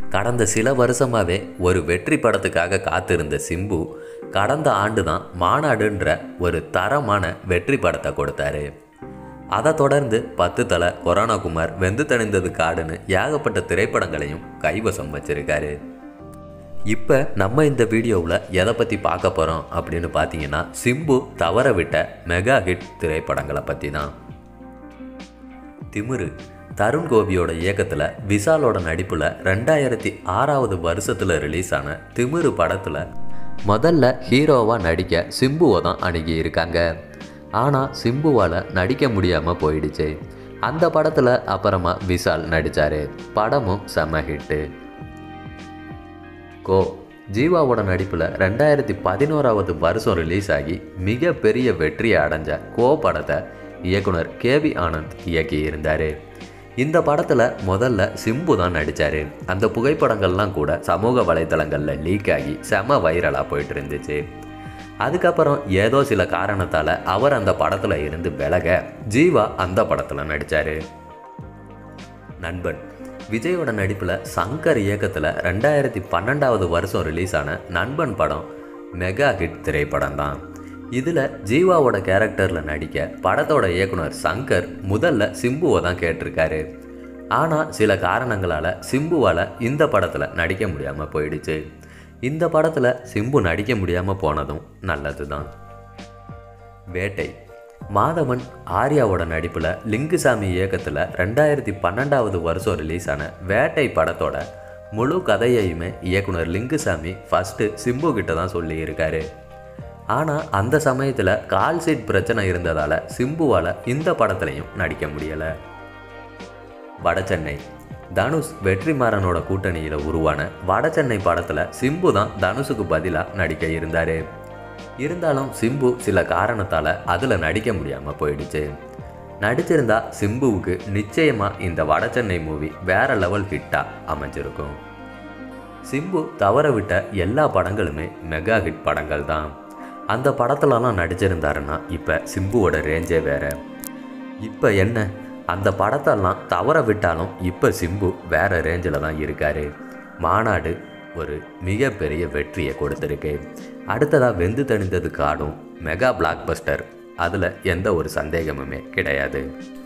கடந்த சில வருஷமாகவே ஒரு வெற்றி படத்துக்காக காத்திருந்த சிம்பு கடந்த ஆண்டு தான் மாநாடுன்ற ஒரு தரமான வெற்றி படத்தை கொடுத்தாரு அதை தொடர்ந்து பத்து தலை கொரோனா குமார் வெந்து தணிந்தது காடுன்னு ஏகப்பட்ட திரைப்படங்களையும் கைவசம் வச்சிருக்காரு இப்போ நம்ம இந்த வீடியோவில் எதை பற்றி பார்க்க போகிறோம் அப்படின்னு பார்த்தீங்கன்னா சிம்பு தவற விட்ட மெகா ஹிட் திரைப்படங்களை பற்றி தான் திமிரு தருண் கோபியோட இயக்கத்தில் விஷாலோட நடிப்பில் ரெண்டாயிரத்தி ஆறாவது வருஷத்தில் ரிலீஸ் ஆன திமிரு படத்தில் முதல்ல ஹீரோவாக நடிக்க சிம்புவை தான் அணுகி இருக்காங்க ஆனால் சிம்புவால் நடிக்க முடியாமல் போயிடுச்சு அந்த படத்தில் அப்புறமா விஷால் நடித்தார் படமும் செம ஹிட்டு கோ ஜீவாவோட நடிப்பில் ரெண்டாயிரத்தி பதினோராவது வருஷம் ரிலீஸ் ஆகி மிகப்பெரிய வெற்றியை அடைஞ்ச கோ படத்தை இயக்குனர் கேவி ஆனந்த் இயக்கி இருந்தார் இந்த படத்தில் முதல்ல சிம்பு தான் நடித்தார் அந்த புகைப்படங்கள்லாம் கூட சமூக வலைத்தளங்களில் லீக் ஆகி செம வைரலாக போயிட்டு இருந்துச்சு அதுக்கப்புறம் ஏதோ சில காரணத்தால் அவர் அந்த படத்தில் இருந்து விலக ஜீவா அந்த படத்தில் நடித்தார் நண்பன் விஜயோட நடிப்பில் சங்கர் இயக்கத்தில் ரெண்டாயிரத்தி பன்னெண்டாவது வருஷம் ரிலீஸ் ஆன நண்பன் படம் மெகா ஹிட் திரைப்படம் தான் இதில் ஜீவாவோட கேரக்டரில் நடிக்க படத்தோட இயக்குனர் சங்கர் முதல்ல சிம்புவை தான் கேட்டிருக்காரு ஆனால் சில காரணங்களால் சிம்புவால் இந்த படத்தில் நடிக்க முடியாமல் போயிடுச்சு இந்த படத்தில் சிம்பு நடிக்க முடியாமல் போனதும் நல்லது தான் வேட்டை மாதவன் ஆர்யாவோட நடிப்பில் லிங்குசாமி இயக்கத்தில் ரெண்டாயிரத்தி பன்னெண்டாவது வருஷம் ரிலீஸ் ஆன வேட்டை படத்தோட முழு கதையையுமே இயக்குனர் லிங்குசாமி ஃபஸ்ட்டு சிம்பு கிட்ட தான் சொல்லியிருக்காரு ஆனால் அந்த சமயத்தில் கால் சீட் பிரச்சனை இருந்ததால் சிம்புவால் இந்த படத்துலையும் நடிக்க முடியலை வடசென்னை தனுஷ் வெற்றிமாறனோட கூட்டணியில் உருவான வடசென்னை படத்தில் சிம்பு தான் தனுஷுக்கு பதிலாக நடிக்க இருந்தார் இருந்தாலும் சிம்பு சில காரணத்தால் அதில் நடிக்க முடியாமல் போயிடுச்சு நடிச்சிருந்தா சிம்புவுக்கு நிச்சயமாக இந்த வடசென்னை மூவி வேற லெவல் ஹிட்டாக அமைஞ்சிருக்கும் சிம்பு தவற விட்ட எல்லா படங்களுமே மெகா ஹிட் படங்கள் தான் அந்த படத்துலலாம் நடிச்சிருந்தாருன்னா இப்போ சிம்புவோட ரேஞ்சே வேற இப்போ என்ன அந்த படத்தெல்லாம் தவற விட்டாலும் இப்போ சிம்பு வேற ரேஞ்சில் தான் இருக்காரு மாநாடு ஒரு மிகப்பெரிய வெற்றியை கொடுத்துருக்கு அடுத்ததாக வெந்து தணிந்தது காடும் மெகா பிளாக் பஸ்டர் அதில் எந்த ஒரு சந்தேகமுமே கிடையாது